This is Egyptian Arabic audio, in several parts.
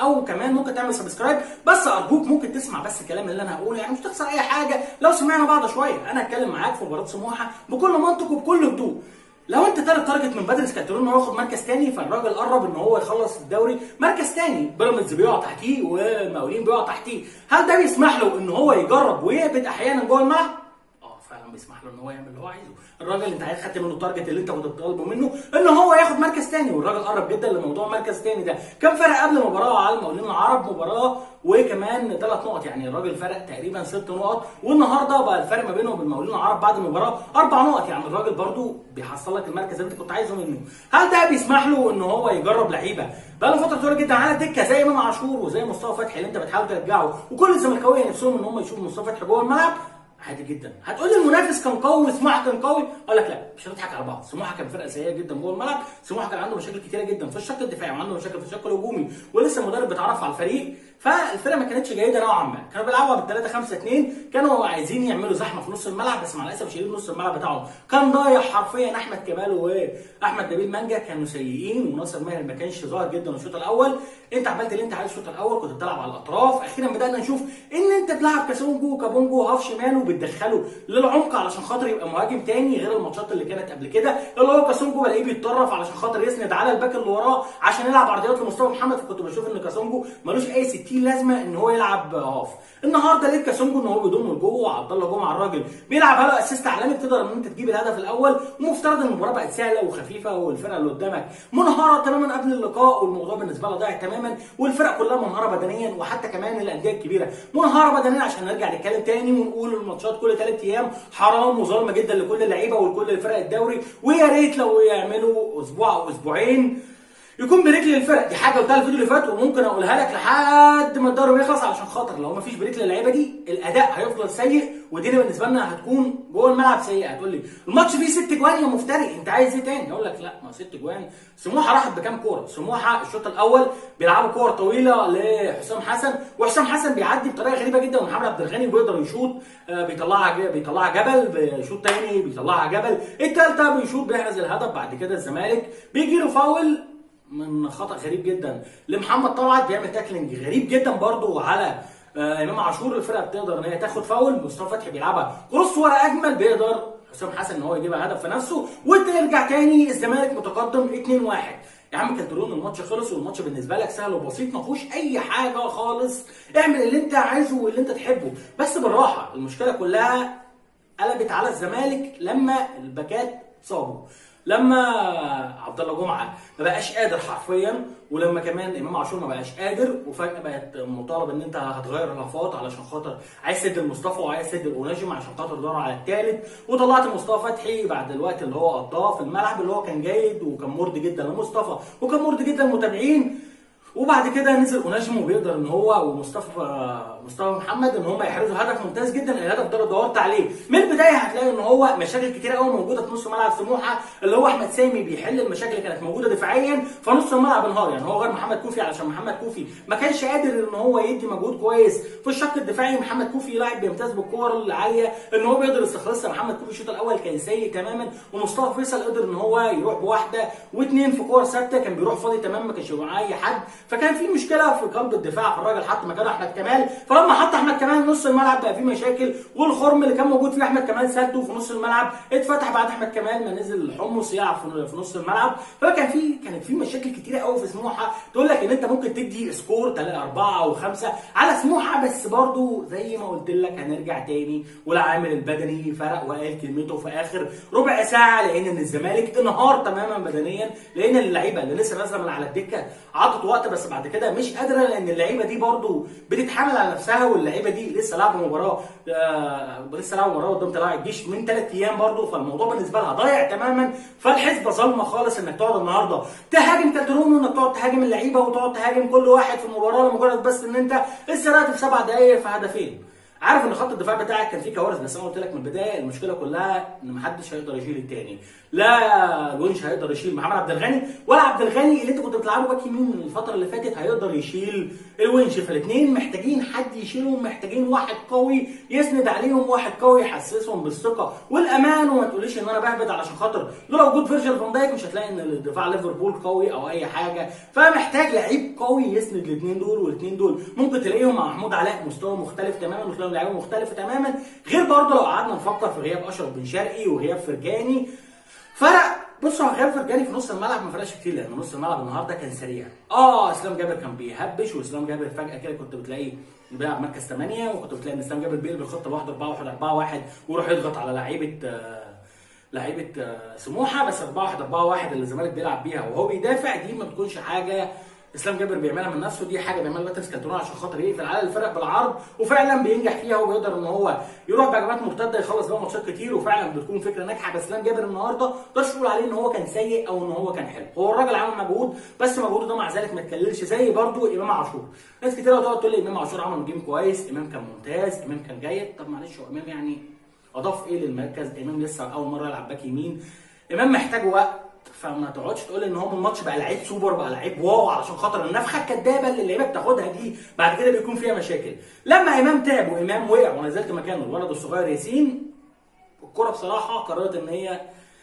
او كمان ممكن تعمل سبسكرايب بس ارجوك ممكن تسمع بس الكلام اللي انا هقوله يعني مش تخسر اي حاجه لو سمعنا بعض شويه انا هتكلم معاك في مباراه سموحه بكل منطق وبكل هدوء لو انت تالت تارجت من بدري كانترون انه ياخد مركز تاني فالراجل قرب ان هو يخلص الدوري مركز تاني بيراميدز بيقع تحتيه والمقاولين بيقع تحتيه هل ده بيسمح له ان هو يجرب ويهبط احيانا جوه الملعب؟ اه فعلا بيسمح له ان هو يعمل اللي هو عايزه الراجل انت عايز خدت منه التارجت اللي انت كنت بتطالبه منه ان هو ياخد مركز تاني والراجل قرب جدا لموضوع مركز تاني ده كم فرق قبل المباراه على المقاولين العرب مباراه وكمان ثلاث نقط يعني الراجل فرق تقريبا ست نقط والنهارده بقى الفرق ما بينه وبين المقاولين العرب بعد المباراه اربع نقط يعني الراجل برده بيحصل لك المركز اللي انت كنت عايزه منه هل ده بيسمح له ان هو يجرب لعيبه بقى له فتره طويله جدا على الدكه زي امام عاشور وزي مصطفى فتحي اللي انت بتحاول ترجعه وكل الزملكاويه نفسهم ان هم يشوفوا مصطفى فتحي جوه الملعب عادي جدا هتقول لي المنافس كان قوي وسموحه كان قوي اقول لك لا مش هنضحك على بعض سموحه كان فرقه سيئه جدا جوه الملعب سموحه كان عنده مشاكل كتيره جدا في الشق الدفاعي وعنده مشاكل في الشق الهجومي ولسه المدرب بيتعرف على الفريق فالفرقه ما كانتش جيده نوعا ما كانوا بيلعبوا بال 3 5 2 كانوا عايزين يعملوا زحمه في نص الملعب بس مع الاسف شايلين نص الملعب بتاعهم كان ضايع حرفيا احمد كمال واحمد نبيل مانجا كانوا سيئين وناصر ماهر ما كانش ظاهر جدا الشوط الاول انت عملت اللي انت عايزه الشوط الاول كنت بتلعب على الاطراف اخيرا بدانا نشوف ان انت تلعب كاسونجو وكابونجو هاف شمال وبتدخله للعمق علشان خاطر يبقى مهاجم تاني غير الماتشات اللي كانت قبل كده اللي هو كاسونجو بلاقيه بيتطرف علشان خاطر يسند على الباك اللي وراه عشان يلعب عرضيات لمصطفى محمد فكنت بشوف ان كاسونجو ملوش اي 60 لازمه ان هو يلعب هاف النهارده لقيت كاسونجو ان هو بيضم لجوه وعبد الله جمعه الراجل بيلعب هلا اسيست عالمي بتقدر ان انت تجيب الهدف الاول ومفترض ان المباراه بقت سهله وخفيفه والفرقه اللي قدامك منهاره تماما قبل اللقاء والموضوع بالنسبه لها ضايع تماما والفرق كلها منهاره بدنيا وحتى كمان الانديه الكبيره منهاره بدنيا عشان نرجع نتكلم تاني ونقول الماتشات كل ثلاث ايام حرام وظلمه جدا لكل اللعيبه ولكل فرق الدوري ويا ريت لو يعملوا اسبوع او اسبوعين يكون بريك للفرق دي حاجه قلتها الفيديو اللي فات وممكن اقولها لك لحد ما الدوري يخلص علشان خاطر لو ما فيش بريك للعيبه دي الاداء هيفضل سيء والدنيا بالنسبه لنا هتكون جوه الملعب سيئه هتقول لي الماتش فيه ست جوان يا مفتري انت عايز ايه تاني؟ اقول لك لا ما ست جوان سموحه راحت بكام كوره؟ سموحه الشوط الاول بيلعبوا كور طويله لحسام حسن وحسام حسن بيعدي بطريقه غريبه جدا ومحمد عبد الغني بيقدر يشوط آه بيطلعها بيطلعها جبل بيشوط تاني بيطلعها جبل الثالثه بيشوط بيحرز الهدف بعد كده الزمالك بيجي له فاول من خطا غريب جدا لمحمد طلعت بيعمل تاكلينج غريب جدا برضو على آه امام عاشور الفرقه بتقدر ان هي تاخد فاول مصطفى فتحي بيلعبها كروس ورا اجمل بيقدر حسام حسن ان هو يجيبها هدف في نفسه وترجع تاني الزمالك متقدم 2-1 يا عم كالترون الماتش خلص والماتش بالنسبه لك سهل وبسيط ما فيهوش اي حاجه خالص اعمل اللي انت عايزه واللي انت تحبه بس بالراحه المشكله كلها قلبت على الزمالك لما الباكات صابوا لما عبد الله جمعه ما بقاش قادر حرفيا ولما كمان امام عاشور ما بقاش قادر وفجاه بقت مطالب ان انت هتغير الهفات علشان خاطر عايز تدي المصطفى وعايز تدي الاوناجم عشان خاطر تدور على الثالث وطلعت مصطفى فتحي بعد الوقت اللي هو قضاه في الملعب اللي هو كان جيد وكان مرضي جدا لمصطفى وكان مرضي جدا للمتابعين وبعد كده نزل اوناجم وبيقدر ان هو ومصطفى مصطفى محمد ان هم يحرزوا هدف ممتاز جدا الهدف ده دورت عليه من البدايه هتلاقي ان هو مشاكل كتير قوي موجوده في نص ملعب سموحه اللي هو احمد سامي بيحل المشاكل اللي كانت موجوده دفاعيا فنص الملعب انهار يعني هو غير محمد كوفي علشان محمد كوفي ما كانش قادر ان هو يدي مجهود كويس في الشق الدفاعي محمد كوفي لاعب بيمتاز بالكور العاليه ان هو بيقدر يستخلصها محمد كوفي الشوط الاول كان سيء تماما ومصطفى فيصل قدر ان هو يروح بواحده واثنين في كور ثابته كان بيروح فاضي تماما ما كانش معاه اي حد فكان في مشكله في قلب الدفاع فالراجل حط مكانه احمد كمال فلما حط احمد كمال نص الملعب بقى فيه مشاكل والخرم اللي كان موجود فيه احمد كمال سده في نص الملعب اتفتح بعد احمد كمال ما نزل حمص يلعب في نص الملعب فكان في كانت في مشاكل كتيره قوي في سموحه تقول لك ان انت ممكن تدي سكور 3 4 او 5 على سموحه بس برضو زي ما قلت لك هنرجع تاني والعامل البدني فرق وقال كلمته في اخر ربع ساعه لان ان الزمالك انهار تماما بدنيا لان اللعيبه اللي لسه نازله من على الدكه عطت وقت بس بعد كده مش قادره لان اللعيبه دي برضو بتتحمل على نفسها واللعيبه دي لسه لعبوا مباراه آه لسه لعبوا مباراه قدام طلائع الجيش من ثلاث ايام برضو فالموضوع بالنسبه لها ضايع تماما فالحسبه ظالمه خالص انك تقعد النهارده تهاجم كالترون وانك تقعد تهاجم اللعيبه وتقعد تهاجم كل واحد في المباراه لمجرد بس ان انت استرقت في سبع دقائق في هدفين عارف ان خط الدفاع بتاعك كان فيه كوارث بس انا قلت لك من البدايه المشكله كلها ان محدش هيقدر يشيل التاني لا الونش هيقدر يشيل محمد عبد الغني ولا عبد الغني اللي انت كنت بتلعبه باك يمين الفتره اللي فاتت هيقدر يشيل الونش فالاثنين محتاجين حد يشيلهم محتاجين واحد قوي يسند عليهم واحد قوي يحسسهم بالثقه والامان وما تقوليش ان انا بهبد علشان خاطر لولا وجود فيرجيل فان دايك مش هتلاقي ان الدفاع ليفربول قوي او اي حاجه فمحتاج لعيب قوي يسند الاثنين دول والاثنين دول ممكن تلاقيهم مع محمود علاء مستوى مختلف تماما وتلاقيهم لعيبه مختلفه تماما غير برضه لو قعدنا نفكر في غياب اشرف بن شرقي وغياب فرجاني فرق بص هو غياب فرجاني في نص الملعب ما فرقش كتير لان نص الملعب النهارده كان سريع اه اسلام جابر كان بيهبش واسلام جابر فجاه كده كنت بتلاقيه بيلعب مركز 8 وكنت بتلاقي ان اسلام جابر بيقلب الخطه لوحده 4 1 4 1 ويروح يضغط على لعيبه آه لعيبه آه سموحه بس 4 1 4 1 اللي الزمالك بيلعب بيها وهو بيدافع دي ما بتكونش حاجه اسلام جابر بيعملها من نفسه دي حاجه بيعملها باتريس كالترون عشان خاطر يقفل على الفرق بالعرض وفعلا بينجح فيها وبيقدر ان هو يروح بهجمات مرتده يخلص بيها ماتشات كتير وفعلا بتكون فكره ناجحه بس اسلام جابر النهارده ما تقدرش تقول عليه ان هو كان سيء او ان هو كان حلو هو الراجل عمل مجهود بس مجهوده ده مع ذلك ما تكللش زي برده امام عاشور ناس كتير تقعد تقول لي امام عاشور عمل جيم كويس امام كان ممتاز امام كان جيد طب معلش هو امام يعني اضاف ايه للمركز امام لسه اول مره يلعب باك يمين امام محتاج وقت فما تقعدش تقول ان هو من الماتش بقى لعيب سوبر بقى لعيب واو علشان خاطر النفخه الكدابه اللي اللعيبه بتاخدها دي بعد كده بيكون فيها مشاكل لما امام تعب وامام وقع ونزلت مكانه الولد الصغير ياسين الكره بصراحه قررت ان هي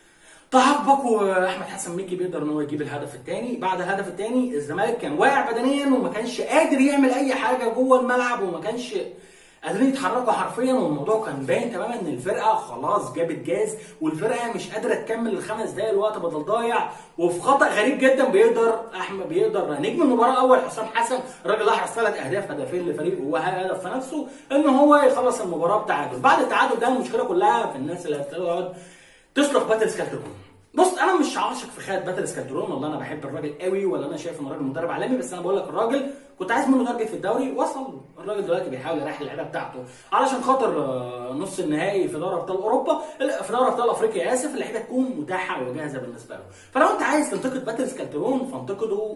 تعاقبك واحمد حسن مكي بيقدر ان هو يجيب الهدف الثاني بعد الهدف الثاني الزمالك كان واقع بدنيا وما كانش قادر يعمل اي حاجه جوه الملعب وما كانش قادرين يتحركوا حرفيا والموضوع كان باين تماما ان الفرقه خلاص جابت جاز والفرقه مش قادره تكمل الخمس دقايق الوقت بدل ضايع وفي خطا غريب جدا بيقدر احمد بيقدر نجم المباراه الاول حسام حسن الراجل احرز ثلاث اهداف هدفين لفريقه وهو هدف في نفسه ان هو يخلص المباراه بتعادل بعد التعادل ده المشكله كلها في الناس اللي هتقعد تصرخ باتريس كالترون بص انا مش عاشق في خالد باتريس كالترون والله انا بحب الراجل قوي ولا انا شايف انه راجل مدرب عالمي بس انا بقول لك الراجل كنت عايز منه تارجت في الدوري وصل الراجل دلوقتي بيحاول يريح اللعيبه بتاعته علشان خاطر نص النهائي في دوري ابطال اوروبا في دوري ابطال افريقيا اسف اللعيبه تكون متاحه وجاهزه بالنسبه له فلو انت عايز تنتقد باتريس كالترون فانتقده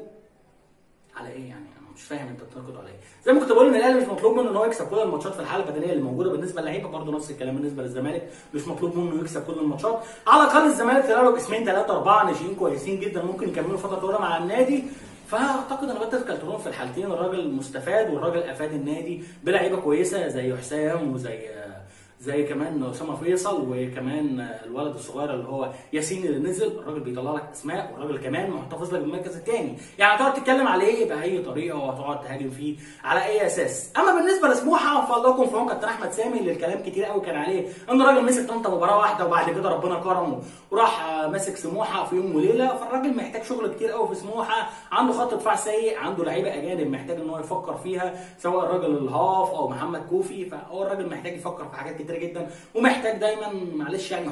على ايه يعني مش فاهم انت بتنقده على ايه زي ما كنت بقول ان الاهلي مش مطلوب منه ان هو يكسب كل الماتشات في الحاله البدنيه اللي موجوده بالنسبه للعيبه برضه نفس الكلام بالنسبه للزمالك مش مطلوب منه يكسب كل الماتشات على الاقل الزمالك طلع له باسمين ثلاثه اربعه ناشئين كويسين جدا ممكن يكملوا فتره طويله مع النادي فاعتقد ان باتر كالترون في الحالتين الراجل مستفاد والراجل افاد النادي بلعيبه كويسه زي حسام وزي زي كمان اسامه فيصل وكمان الولد الصغير اللي هو ياسين اللي نزل الراجل بيطلع لك اسماء والراجل كمان محتفظ لك بالمركز الثاني يعني هتقعد تتكلم عليه باي طريقه وهتقعد تهاجم فيه على اي اساس اما بالنسبه لسموحه فالله يكون في عون كابتن احمد سامي اللي الكلام كتير قوي كان عليه ان الراجل مسك طنطا مباراه واحده وبعد كده ربنا كرمه وراح ماسك سموحه في يوم وليله فالراجل محتاج شغل كتير قوي في سموحه عنده خط دفاع سيء عنده لعيبه اجانب محتاج ان هو يفكر فيها سواء الراجل الهاف او محمد كوفي فهو الراجل محتاج يفكر في حاجات كتيره جدا ومحتاج دايما معلش يعني